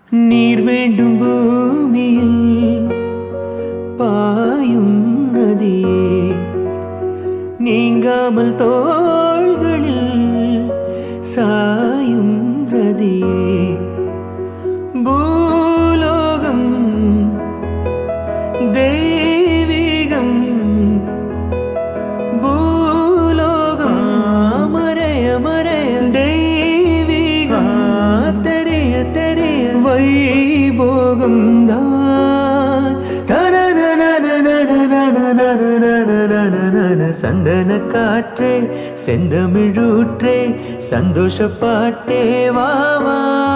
நீர் வேண்டும் பூமியில் பாயும் நதியே நீங்காமல் தோள்களில் சாயும் ரதியே பூலோகம் தெய்வீகம் பூலோகம் மறைய மறைய தெய்வீகம் தெரிய தெரிய வைபோகம் தான் சந்தன காற்றே செந்தமிழூற்றே சந்தோஷ பாட்டே வா வா